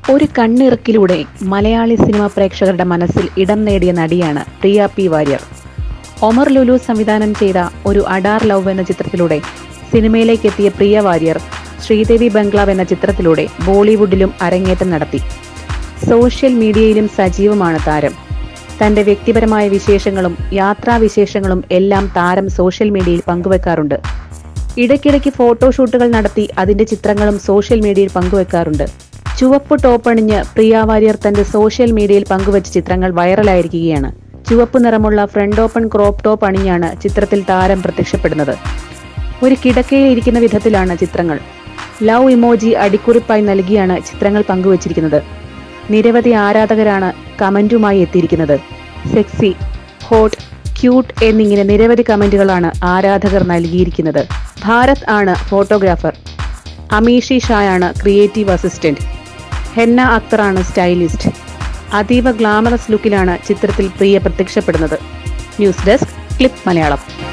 ഒരു കണ്ണിറുക്കിലൂടെ മലയാളി സിനിമാ പ്രേക്ഷകരുടെ മനസ്സിൽ ഇടം നേടിയ നടിയാണ് പ്രിയ പി വാര്യർ ഒമർ ലുലു സംവിധാനം ചെയ്ത ഒരു അഡാർ ലവ് എന്ന ചിത്രത്തിലൂടെ സിനിമയിലേക്ക് എത്തിയ പ്രിയ വാര്യർ ശ്രീദേവി ബംഗ്ലാവ് എന്ന ചിത്രത്തിലൂടെ ബോളിവുഡിലും അരങ്ങേറ്റം നടത്തി സോഷ്യൽ മീഡിയയിലും സജീവമാണ് താരം തന്റെ വ്യക്തിപരമായ വിശേഷങ്ങളും യാത്രാവിശേഷങ്ങളും എല്ലാം താരം സോഷ്യൽ മീഡിയയിൽ പങ്കുവെക്കാറുണ്ട് ഇടയ്ക്കിടയ്ക്ക് ഫോട്ടോഷൂട്ടുകൾ നടത്തി അതിന്റെ ചിത്രങ്ങളും സോഷ്യൽ മീഡിയയിൽ പങ്കുവെക്കാറുണ്ട് ചുവപ്പ് ടോപ്പ് അണിഞ്ഞ് പ്രിയ വാര്യർ തന്റെ സോഷ്യൽ മീഡിയയിൽ പങ്കുവച്ച ചിത്രങ്ങൾ വൈറലായിരിക്കുകയാണ് ചുവപ്പ് നിറമുള്ള ഫ്രണ്ട് ഓപ്പൺ ക്രോപ്പ് ടോപ്പ് അണിഞ്ഞാണ് ചിത്രത്തിൽ താരം പ്രത്യക്ഷപ്പെടുന്നത് ഒരു കിടക്കയിൽ ഇരിക്കുന്ന വിധത്തിലാണ് ചിത്രങ്ങൾ ലവ് ഇമോജി അടിക്കുറിപ്പായി നൽകിയാണ് ചിത്രങ്ങൾ പങ്കുവച്ചിരിക്കുന്നത് നിരവധി ആരാധകരാണ് കമന്റുമായി എത്തിയിരിക്കുന്നത് സെക്സി ഹോട്ട് ക്യൂട്ട് എന്നിങ്ങനെ നിരവധി കമന്റുകളാണ് ആരാധകർ നൽകിയിരിക്കുന്നത് ഭാരത് ആണ് ഫോട്ടോഗ്രാഫർ അമീഷി ഷായാണ് ക്രിയേറ്റീവ് അസിസ്റ്റന്റ് ഹെന്ന അക്തറാണ് സ്റ്റൈലിസ്റ്റ് അതീവ ഗ്ലാമറസ് ലുക്കിലാണ് ചിത്രത്തിൽ പ്രിയ പ്രത്യക്ഷപ്പെടുന്നത് ന്യൂസ് ഡെസ്ക് ക്ലിപ്പ് മലയാളം